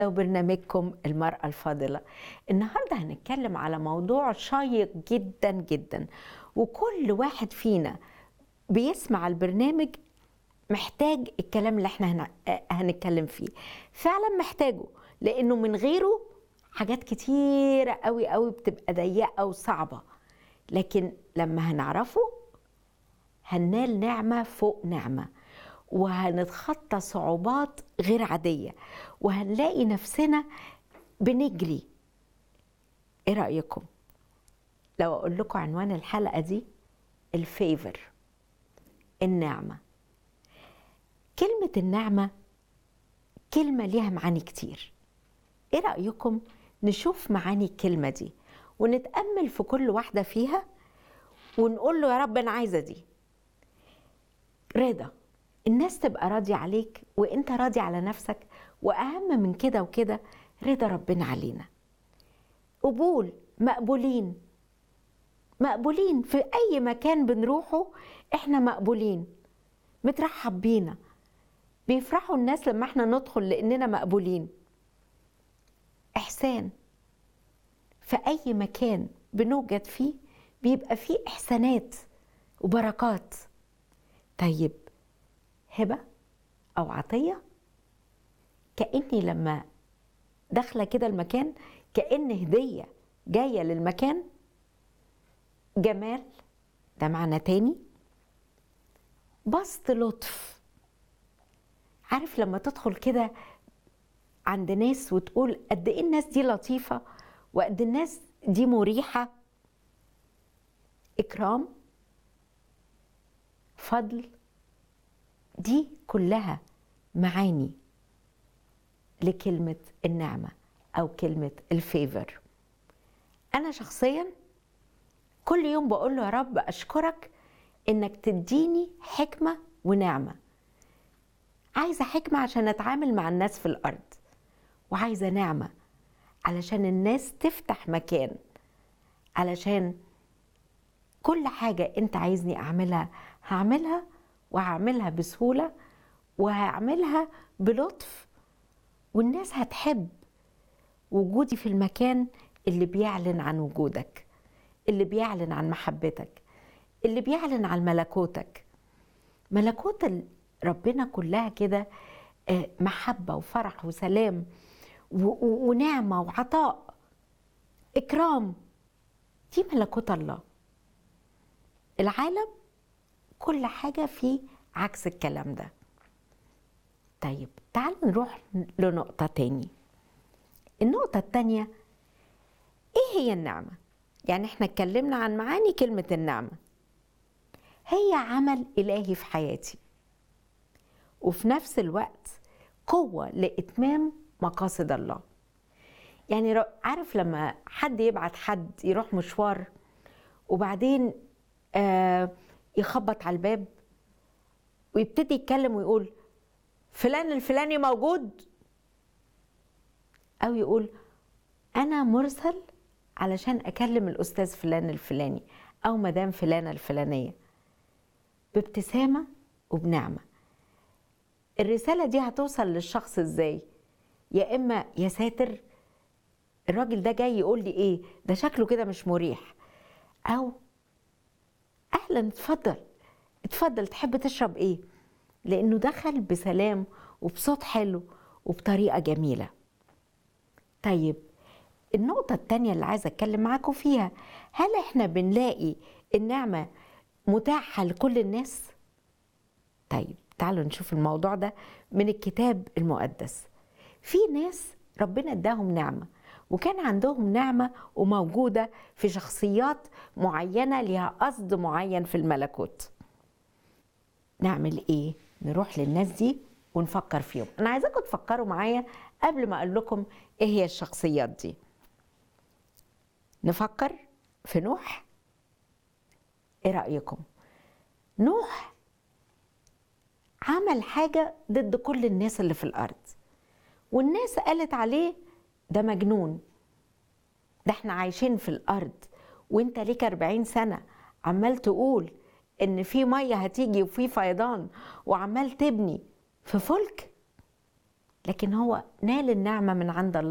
وبرنامجكم المرأة الفاضلة النهاردة هنتكلم على موضوع شيق جدا جدا وكل واحد فينا بيسمع البرنامج محتاج الكلام اللي احنا هن- هنتكلم فيه فعلا محتاجه لانه من غيره حاجات كتيرة قوي قوي بتبقى ضيقة وصعبة لكن لما هنعرفه هننال نعمة فوق نعمة وهنتخطى صعوبات غير عادية وهنلاقي نفسنا بنجري ايه رأيكم لو اقول لكم عنوان الحلقة دي الفيفر النعمة كلمة النعمة كلمة ليها معاني كتير ايه رأيكم نشوف معاني الكلمة دي ونتأمل في كل واحدة فيها ونقول له يا رب أنا عايزة دي رضا الناس تبقى راضية عليك وانت راضي على نفسك وأهم من كده وكده رضا ربنا علينا قبول مقبولين مقبولين في أي مكان بنروحه احنا مقبولين مترحب بينا بيفرحوا الناس لما احنا ندخل لأننا مقبولين إحسان في أي مكان بنوجد فيه بيبقى فيه إحسانات وبركات طيب هبة أو عطية كأني لما داخلة كده المكان كأن هدية جاية للمكان جمال ده معنى تاني بسط لطف عارف لما تدخل كده عند ناس وتقول قد ايه الناس دي لطيفة وقد الناس دي مريحة إكرام فضل دي كلها معاني لكلمة النعمة أو كلمة الفيفر أنا شخصيا كل يوم بقول له يا رب أشكرك إنك تديني حكمة ونعمة عايزة حكمة عشان أتعامل مع الناس في الأرض وعايزة نعمة علشان الناس تفتح مكان علشان كل حاجة أنت عايزني أعملها هعملها وهعملها بسهولة وهعملها بلطف والناس هتحب وجودي في المكان اللي بيعلن عن وجودك اللي بيعلن عن محبتك اللي بيعلن عن ملكوتك ملكوت ال- ربنا كلها كده آه، محبة وفرح وسلام و- و- ونعمة وعطاء إكرام دي ملكوت الله العالم كل حاجة فيه عكس الكلام ده طيب تعالوا نروح لنقطة تاني النقطة التانية ايه هي النعمة؟ يعني احنا اتكلمنا عن معاني كلمة النعمة هي عمل إلهي في حياتي وفي نفس الوقت قوة لإتمام مقاصد الله يعني رو- عارف لما حد يبعت حد يروح مشوار وبعدين آه يخبط على الباب ويبتدي يتكلم ويقول فلان الفلاني موجود او يقول انا مرسل علشان اكلم الاستاذ فلان الفلاني او مدام فلانه الفلانيه بابتسامه وبنعمه الرساله دي هتوصل للشخص ازاي يا اما يا ساتر الراجل ده جاي يقول لي ايه ده شكله كده مش مريح او اهلا اتفضل اتفضل تحب تشرب ايه لانه دخل بسلام وبصوت حلو وبطريقه جميله طيب النقطة التانية اللي عايزة أتكلم معاكم فيها هل إحنا بنلاقي النعمة متاحة لكل الناس؟ طيب تعالوا نشوف الموضوع ده من الكتاب المقدس في ناس ربنا اداهم نعمة وكان عندهم نعمة وموجودة في شخصيات معينة ليها قصد معين في الملكوت نعمل ايه نروح للناس دي ونفكر فيهم انا عايزاكم تفكروا معايا قبل ما اقول لكم ايه هي الشخصيات دي نفكر في نوح ايه رايكم نوح عمل حاجه ضد كل الناس اللي في الارض والناس قالت عليه ده مجنون ده احنا عايشين في الارض وانت ليك 40 سنه عمال تقول ان في ميه هتيجي وفي فيضان وعمال تبني في فلك لكن هو نال النعمة من عند الله